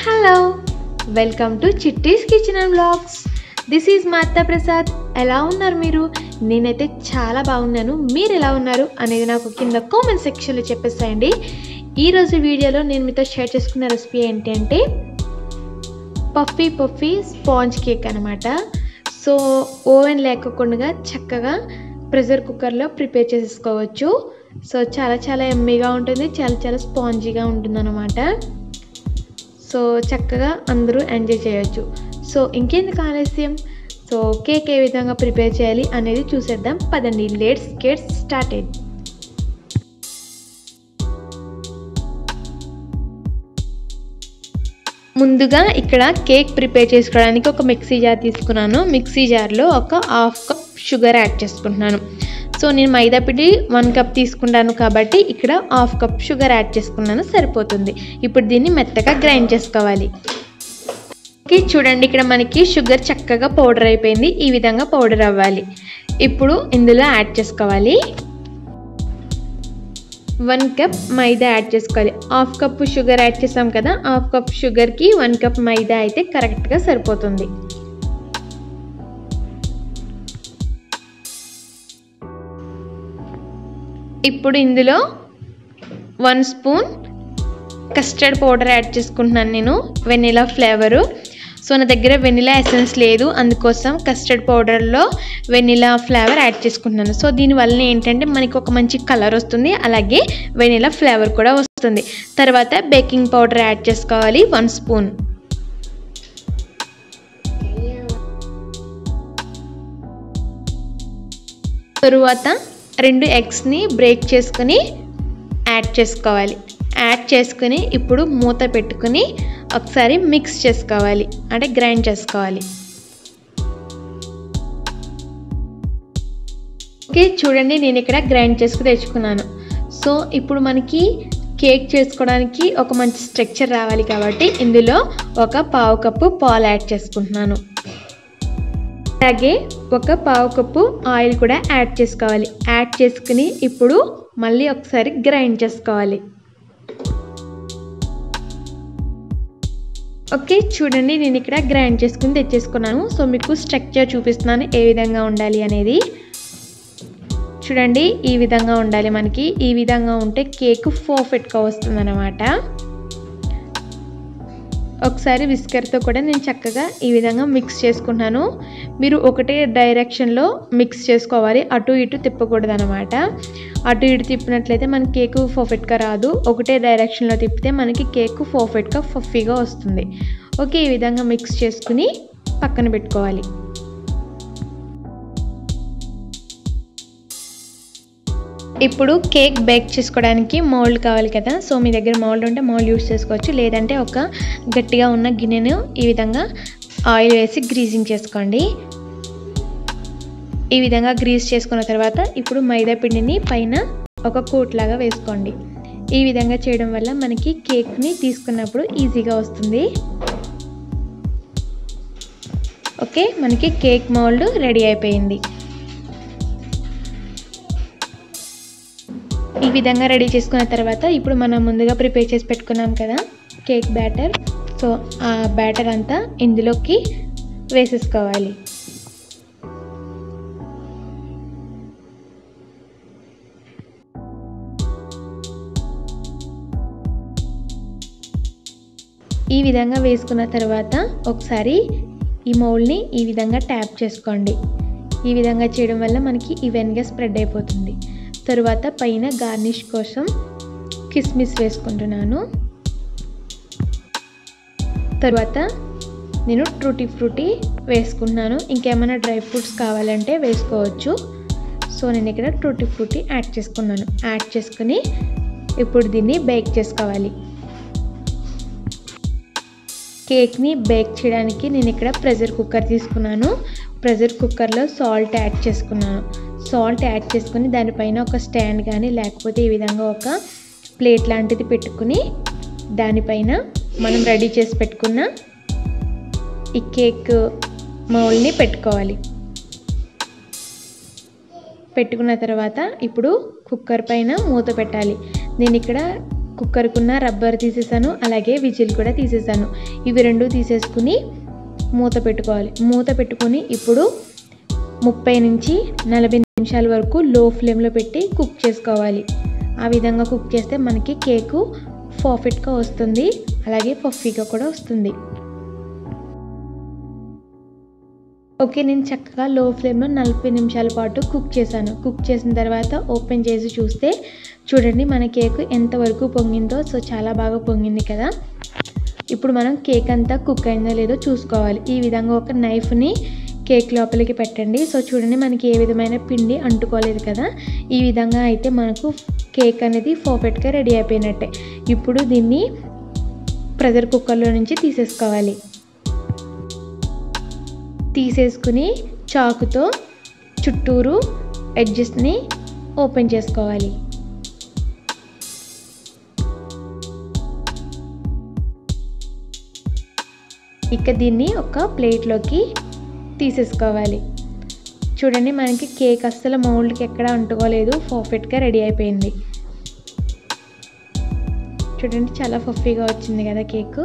hello welcome to Chitti's kitchen and blogs this is Mata Prasad ఎలా ఉన్నారు మీరు నేనైతే చాలా బాగున్నాను మీరు ఎలా ఉన్నారు అనేది నాకు కింద కామెంట్ సెక్షన్లో చెప్పేసేయండి ఈరోజు వీడియోలో నేను మీతో షేర్ చేసుకున్న రెసిపీ ఏంటి అంటే పఫీ పఫీ స్పాంజ్ కేక్ అనమాట సో ఓవెన్ లేకుండా చక్కగా ప్రెషర్ కుక్కర్లో ప్రిపేర్ చేసేసుకోవచ్చు సో చాలా చాలా ఎమ్మీగా ఉంటుంది చాలా చాలా స్పాంజీగా ఉంటుంది అనమాట సో చక్కగా అందరూ ఎంజాయ్ చేయొచ్చు సో ఇంకెందుకు ఆలస్యం సో కేక్ ఏ విధంగా ప్రిపేర్ చేయాలి అనేది చూసేద్దాం పదండి లెట్స్ గెట్ స్టార్టెడ్ ముందుగా ఇక్కడ కేక్ ప్రిపేర్ చేసుకోవడానికి ఒక మిక్సీ జార్ తీసుకున్నాను మిక్సీ జార్లో ఒక హాఫ్ కప్ షుగర్ యాడ్ చేసుకుంటున్నాను సో నేను మైదా పిండి వన్ కప్ తీసుకుంటాను కాబట్టి ఇక్కడ హాఫ్ కప్ షుగర్ యాడ్ చేసుకున్నాను సరిపోతుంది ఇప్పుడు దీన్ని మెత్తగా గ్రైండ్ చేసుకోవాలి ఓకే చూడండి ఇక్కడ మనకి షుగర్ చక్కగా పౌడర్ అయిపోయింది ఈ విధంగా పౌడర్ అవ్వాలి ఇప్పుడు ఇందులో యాడ్ చేసుకోవాలి వన్ కప్ మైదా యాడ్ చేసుకోవాలి హాఫ్ కప్ షుగర్ యాడ్ చేసాం కదా హాఫ్ కప్ షుగర్కి వన్ కప్ మైదా అయితే కరెక్ట్గా సరిపోతుంది ఇప్పుడు ఇందులో one spoon custard powder add చేసుకుంటున్నాను నేను వెనిలా ఫ్లేవరు సో నా దగ్గర వెనిలా ఎసెన్స్ లేదు అందుకోసం కస్టర్డ్ పౌడర్లో వెనిలా ఫ్లేవర్ యాడ్ చేసుకుంటున్నాను సో దీనివల్ల ఏంటంటే మనకి ఒక మంచి కలర్ వస్తుంది అలాగే వెనిలా ఫ్లేవర్ కూడా వస్తుంది తర్వాత బేకింగ్ పౌడర్ యాడ్ చేసుకోవాలి వన్ స్పూన్ తరువాత రెండు ఎగ్స్ని బ్రేక్ చేసుకుని యాడ్ చేసుకోవాలి యాడ్ చేసుకుని ఇప్పుడు మూత పెట్టుకుని ఒకసారి మిక్స్ చేసుకోవాలి అంటే గ్రైండ్ చేసుకోవాలి ఓకే చూడండి నేను ఇక్కడ గ్రైండ్ చేసుకుని తెచ్చుకున్నాను సో ఇప్పుడు మనకి కేక్ చేసుకోవడానికి ఒక మంచి స్ట్రక్చర్ రావాలి కాబట్టి ఇందులో ఒక పావు కప్పు పాలు యాడ్ చేసుకుంటున్నాను అలాగే ఒక పావు కప్పు ఆయిల్ కూడా యాడ్ చేసుకోవాలి యాడ్ చేసుకుని ఇప్పుడు మళ్ళీ ఒకసారి గ్రైండ్ చేసుకోవాలి ఓకే చూడండి నేను ఇక్కడ గ్రైండ్ చేసుకుని తెచ్చేసుకున్నాను సో మీకు స్ట్రక్చర్ చూపిస్తున్నాను ఏ విధంగా ఉండాలి అనేది చూడండి ఈ విధంగా ఉండాలి మనకి ఈ విధంగా ఉంటే కేక్ పర్ఫెక్ట్గా వస్తుంది అనమాట ఒకసారి విస్కర్తో కూడా నేను చక్కగా ఈ విధంగా మిక్స్ చేసుకుంటున్నాను మీరు ఒకటే డైరెక్షన్లో మిక్స్ చేసుకోవాలి అటు ఇటు తిప్పకూడదు అనమాట అటు ఇటు తిప్పినట్లయితే మన కేక్ పర్ఫెక్ట్గా రాదు ఒకటే డైరెక్షన్లో తిప్పితే మనకి కేక్ పర్ఫెక్ట్గా ఫఫీగా వస్తుంది ఓకే ఈ విధంగా మిక్స్ చేసుకుని పక్కన పెట్టుకోవాలి ఇప్పుడు కేక్ బేక్ చేసుకోవడానికి మౌల్డ్ కావాలి కదా సో మీ దగ్గర మౌల్డ్ ఉంటే మౌల్డ్ యూస్ చేసుకోవచ్చు లేదంటే ఒక గట్టిగా ఉన్న గిన్నెను ఈ విధంగా ఆయిల్ వేసి గ్రీజింగ్ చేసుకోండి ఈ విధంగా గ్రీజ్ చేసుకున్న తర్వాత ఇప్పుడు మైదా పిండిని పైన ఒక కోట్ లాగా వేసుకోండి ఈ విధంగా చేయడం వల్ల మనకి కేక్ని తీసుకున్నప్పుడు ఈజీగా వస్తుంది ఓకే మనకి కేక్ మౌల్డ్ రెడీ అయిపోయింది ఈ విధంగా రెడీ చేసుకున్న తర్వాత ఇప్పుడు మనం ముందుగా ప్రిపేర్ చేసి పెట్టుకున్నాం కదా కేక్ బ్యాటర్ సో ఆ బ్యాటర్ అంతా ఇందులోకి వేసేసుకోవాలి ఈ విధంగా వేసుకున్న తర్వాత ఒకసారి ఈ మౌల్ని ఈ విధంగా ట్యాప్ చేసుకోండి ఈ విధంగా చేయడం వల్ల మనకి ఈవెన్గా స్ప్రెడ్ అయిపోతుంది తరువాత పైన గార్నిష్ కోసం కిస్మిస్ వేసుకుంటున్నాను తరువాత నేను ట్రూటీ ఫ్రూటీ వేసుకుంటున్నాను ఇంకేమైనా డ్రై ఫ్రూట్స్ కావాలంటే వేసుకోవచ్చు సో నేను ఇక్కడ ట్రూటీ ఫ్రూటీ యాడ్ చేసుకున్నాను యాడ్ చేసుకుని ఇప్పుడు దీన్ని బేక్ చేసుకోవాలి కేక్ని బేక్ చేయడానికి నేను ఇక్కడ ప్రెషర్ కుక్కర్ తీసుకున్నాను ప్రెషర్ కుక్కర్లో సాల్ట్ యాడ్ చేసుకున్నాను సాల్ట్ యాడ్ చేసుకుని దానిపైన ఒక స్టాండ్ కానీ లేకపోతే ఈ విధంగా ఒక ప్లేట్ లాంటిది పెట్టుకుని దానిపైన మనం రెడీ చేసి పెట్టుకున్న ఈ కేక్ మౌల్ని పెట్టుకోవాలి పెట్టుకున్న తర్వాత ఇప్పుడు కుక్కర్ పైన మూత పెట్టాలి నేను ఇక్కడ కుక్కర్కున్న రబ్బర్ తీసేసాను అలాగే విజిల్ కూడా తీసేసాను ఇవి రెండు తీసేసుకుని మూత పెట్టుకోవాలి మూత పెట్టుకొని ఇప్పుడు ముప్పై నుంచి నలభై నిమిషాల వరకు లో ఫ్లేమ్లో పెట్టి కుక్ చేసుకోవాలి ఆ విధంగా కుక్ చేస్తే మనకి కేకు పర్ఫెక్ట్గా వస్తుంది అలాగే పఫీగా కూడా వస్తుంది ఓకే నేను చక్కగా లో ఫ్లేమ్లో నలభై నిమిషాల పాటు కుక్ చేశాను కుక్ చేసిన తర్వాత ఓపెన్ చేసి చూస్తే చూడండి మన కేక్ ఎంతవరకు పొంగిందో సో చాలా బాగా పొంగింది కదా ఇప్పుడు మనం కేక్ అంతా కుక్ అయిందో లేదో చూసుకోవాలి ఈ విధంగా ఒక నైఫ్ని కేక్ లోపలికి పెట్టండి సో చూడండి మనకి ఏ విధమైన పిండి అంటుకోలేదు కదా ఈ విధంగా అయితే మనకు కేక్ అనేది పర్ఫెక్ట్గా రెడీ అయిపోయినట్టే ఇప్పుడు దీన్ని ప్రెషర్ కుక్కర్లో నుంచి తీసేసుకోవాలి తీసేసుకుని చాకుతో చుట్టూరు ఎడ్జెస్ని ఓపెన్ చేసుకోవాలి ఇక దీన్ని ఒక ప్లేట్లోకి తీసేసుకోవాలి చూడండి మనకి కేక్ అస్సలు మౌల్డ్కి ఎక్కడ అంటుకోలేదు పర్ఫెక్ట్గా రెడీ అయిపోయింది చూడండి చాలా ఫఫీగా వచ్చింది కదా కేక్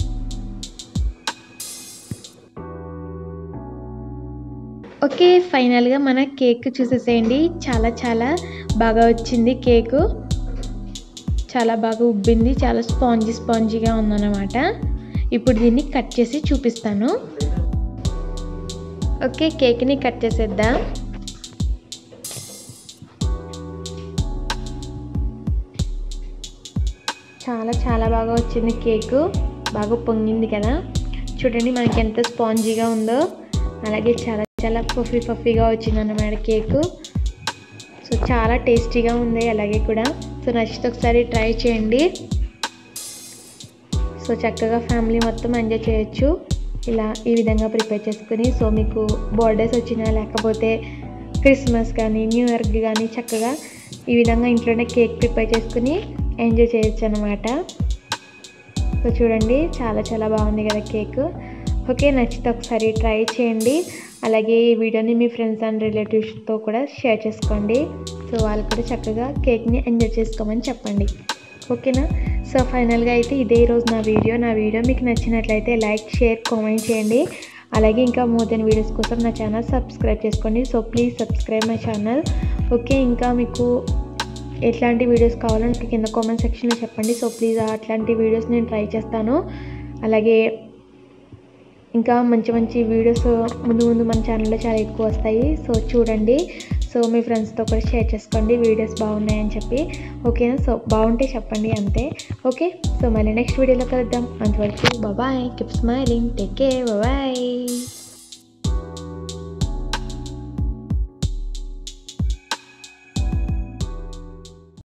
ఓకే ఫైనల్గా మన కేక్ చూసేసేయండి చాలా చాలా బాగా వచ్చింది కేకు చాలా బాగా ఉబ్బింది చాలా స్పాంజీ స్పాంజీగా ఉందన్నమాట ఇప్పుడు దీన్ని కట్ చేసి చూపిస్తాను ఓకే కేక్ని కట్ చేసేద్దాం చాలా చాలా బాగా వచ్చింది కేకు బాగా పొంగింది కదా చూడండి మనకి ఎంత స్పాంజీగా ఉందో అలాగే చాలా చాలా పఫీ పఫీగా వచ్చింది అన్నమాట కేకు సో చాలా టేస్టీగా ఉంది అలాగే కూడా సో నచ్చితే ఒకసారి ట్రై చేయండి సో చక్కగా ఫ్యామిలీ మొత్తం ఎంజాయ్ చేయొచ్చు ఇలా ఈ విధంగా ప్రిపేర్ చేసుకుని సో మీకు బర్త్డేస్ వచ్చినా లేకపోతే క్రిస్మస్ కానీ న్యూ ఇయర్కి కానీ చక్కగా ఈ విధంగా ఇంట్లోనే కేక్ ప్రిపేర్ చేసుకుని ఎంజాయ్ చేయొచ్చు అనమాట సో చూడండి చాలా చాలా బాగుంది కదా కేక్ ఓకే నచ్చితే ఒకసారి ట్రై చేయండి అలాగే ఈ వీడియోని మీ ఫ్రెండ్స్ అండ్ రిలేటివ్స్తో కూడా షేర్ చేసుకోండి సో వాళ్ళు కూడా చక్కగా కేక్ని ఎంజాయ్ చేసుకోమని చెప్పండి ఓకేనా సో ఫైనల్గా అయితే ఇదే రోజు నా వీడియో నా వీడియో మీకు నచ్చినట్లయితే లైక్ షేర్ కామెంట్ చేయండి అలాగే ఇంకా మోర్ దెన్ వీడియోస్ కోసం నా ఛానల్ సబ్స్క్రైబ్ చేసుకోండి so please subscribe my channel okay ఇంకా మీకు ఎట్లాంటి వీడియోస్ కావాలో నాకు కింద కామెంట్ సెక్షన్లో చెప్పండి సో ప్లీజ్ అట్లాంటి వీడియోస్ నేను ట్రై చేస్తాను అలాగే ఇంకా మంచి మంచి వీడియోస్ ముందు ముందు మన ఛానల్లో చాలా ఎక్కువ వస్తాయి సో చూడండి సో మీ ఫ్రెండ్స్తో కూడా షేర్ చేసుకోండి వీడియోస్ బాగున్నాయని చెప్పి ఓకేనా సో బాగుంటే చెప్పండి అంతే ఓకే సో మళ్ళీ నెక్స్ట్ వీడియోలో కలుద్దాం అంతవరకు bye keep smiling take care bye